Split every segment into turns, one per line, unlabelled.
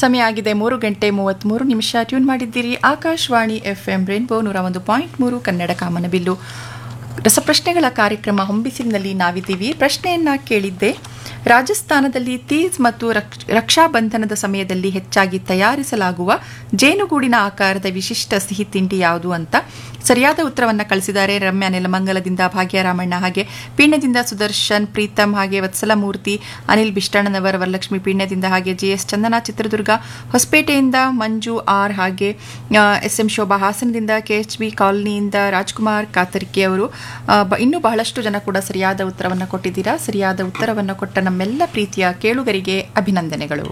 ಸಮಯ ಆಗಿದೆ ಮೂರು ಗಂಟೆ ಮೂವತ್ತ್ಮೂರು ನಿಮಿಷ ಟ್ಯೂನ್ ಮಾಡಿದ್ದೀರಿ ಆಕಾಶವಾಣಿ ಎಫ್ ಎಂ ರೇನ್ಬೋ ನೂರ ಒಂದು ಪಾಯಿಂಟ್ ಮೂರು ಕನ್ನಡ ಕಾಮನಬಿಲ್ಲು ರಸಪ್ರಶ್ನೆಗಳ ಕಾರ್ಯಕ್ರಮ ಹೊಂಬಿಸಿಲಿನಲ್ಲಿ ನಾವಿದ್ದೀವಿ ಪ್ರಶ್ನೆಯನ್ನ ಕೇಳಿದ್ದೆ ರಾಜಸ್ಥಾನದಲ್ಲಿ ತೀಜ್ ಮತ್ತು ರಕ್ಷ- ರಕ್ಷಾಬಂಧನದ ಸಮಯದಲ್ಲಿ ಹೆಚ್ಚಾಗಿ ತಯಾರಿಸಲಾಗುವ ಜೇನುಗೂಡಿನ ಆಕಾರದ ವಿಶಿಷ್ಟ ಸಿಹಿ ತಿಂಡಿ ಯಾವುದು ಅಂತ ಸರಿಯಾದ ಉತ್ತರವನ್ನು ಕಳಿಸಿದ್ದಾರೆ ರಮ್ಯಾ ನೆಲಮಂಗಲದಿಂದ ಭಾಗ್ಯರಾಮಣ್ಣ ಹಾಗೆ ಪೀಣ್ಯದಿಂದ ಸುದರ್ಶನ್ ಪ್ರೀತಮ್ ಹಾಗೆ ವತ್ಸಲಮೂರ್ತಿ ಅನಿಲ್ ಬಿಷ್ಟಣ್ಣನವರ್ ವರಲಕ್ಷ್ಮಿ ಪೀಣ್ಯದಿಂದ ಹಾಗೆ ಜಿ ಎಸ್ ಚಂದನ ಚಿತ್ರದುರ್ಗ ಹೊಸಪೇಟೆಯಿಂದ ಮಂಜು ಆರ್ ಹಾಗೆ ಎಸ್ ಎಂ ಶೋಭಾ ಹಾಸನದಿಂದ ಕೆ ಎಚ್ ಬಿ ಕಾಲನಿಯಿಂದ ರಾಜ್ಕುಮಾರ್ ಕಾತರ್ಕಿ ಅವರು ಆ, ಬ- ಇನ್ನೂ ಬಹಳಷ್ಟು ಜನ ಕೂಡ ಸರಿಯಾದ ಉತ್ತರವನ್ನು ಕೊಟ್ಟಿದ್ದೀರಾ ಸರಿಯಾದ ಉತ್ತರವನ್ನು ಕೊಟ್ಟ ನಮ್ಮೆಲ್ಲ ಪ್ರೀತಿಯ ಕೇಳುಗರಿಗೆ ಅಭಿನಂದನೆಗಳು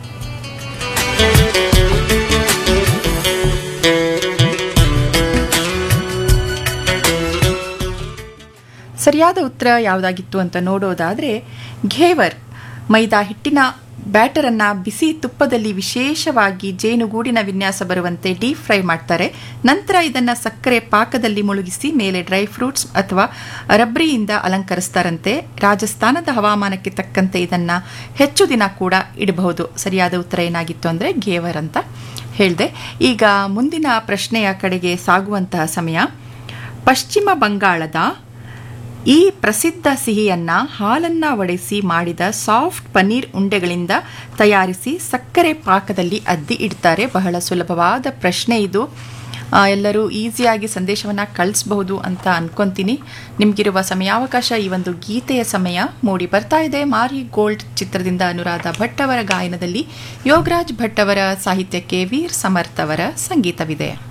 ಸರಿಯಾದ ಉತ್ತರ ಯಾವುದಾಗಿತ್ತು ಅಂತ ನೋಡೋದಾದರೆ ಘೇವರ್ ಮೈದಾ ಹಿಟ್ಟಿನ ಬ್ಯಾಟರನ್ನು ಬಿಸಿ ತುಪ್ಪದಲ್ಲಿ ವಿಶೇಷವಾಗಿ ಜೇನುಗೂಡಿನ ವಿನ್ಯಾಸ ಬರುವಂತೆ ಡೀಪ್ ಫ್ರೈ ಮಾಡ್ತಾರೆ ನಂತರ ಇದನ್ನು ಸಕ್ಕರೆ ಪಾಕದಲ್ಲಿ ಮುಳುಗಿಸಿ ಮೇಲೆ ಡ್ರೈ ಫ್ರೂಟ್ಸ್ ಅಥವಾ ರಬ್ರಿಯಿಂದ ಅಲಂಕರಿಸ್ತಾರಂತೆ ರಾಜಸ್ಥಾನದ ಹವಾಮಾನಕ್ಕೆ ತಕ್ಕಂತೆ ಇದನ್ನು ಹೆಚ್ಚು ದಿನ ಕೂಡ ಇಡಬಹುದು ಸರಿಯಾದ ಉತ್ತರ ಏನಾಗಿತ್ತು ಅಂದರೆ ಘೇವರ್ ಅಂತ ಹೇಳಿದೆ ಈಗ ಮುಂದಿನ ಪ್ರಶ್ನೆಯ ಕಡೆಗೆ ಸಾಗುವಂತಹ ಸಮಯ ಪಶ್ಚಿಮ ಬಂಗಾಳದ ಈ ಪ್ರಸಿದ್ಧ ಸಿಹಿಯನ್ನ ಹಾಲನ್ನ ಒಡೆಸಿ ಮಾಡಿದ ಸಾಫ್ಟ್ ಪನ್ನೀರ್ ಉಂಡೆಗಳಿಂದ ತಯಾರಿಸಿ ಸಕ್ಕರೆ ಪಾಕದಲ್ಲಿ ಅದ್ದಿ ಇಡ್ತಾರೆ ಬಹಳ ಸುಲಭವಾದ ಪ್ರಶ್ನೆ ಇದು ಆ, ಎಲ್ಲರೂ ಈಸಿಯಾಗಿ ಸಂದೇಶವನ್ನು ಕಳಿಸಬಹುದು ಅಂತ ಅನ್ಕೊಂತೀನಿ ನಿಮಗಿರುವ ಸಮಯಾವಕಾಶ ಈ ಒಂದು ಗೀತೆಯ ಸಮಯ ಮೂಡಿ ಬರ್ತಾ ಇದೆ ಮಾರಿ ಗೋಲ್ಡ್ ಚಿತ್ರದಿಂದ ಅನುರಾಧ ಭಟ್ ಅವರ ಗಾಯನದಲ್ಲಿ ಯೋಗರಾಜ್ ಭಟ್ ಅವರ ಸಾಹಿತ್ಯಕ್ಕೆ ವೀರ್ ಸಮರ್ಥ್ ಅವರ ಸಂಗೀತವಿದೆ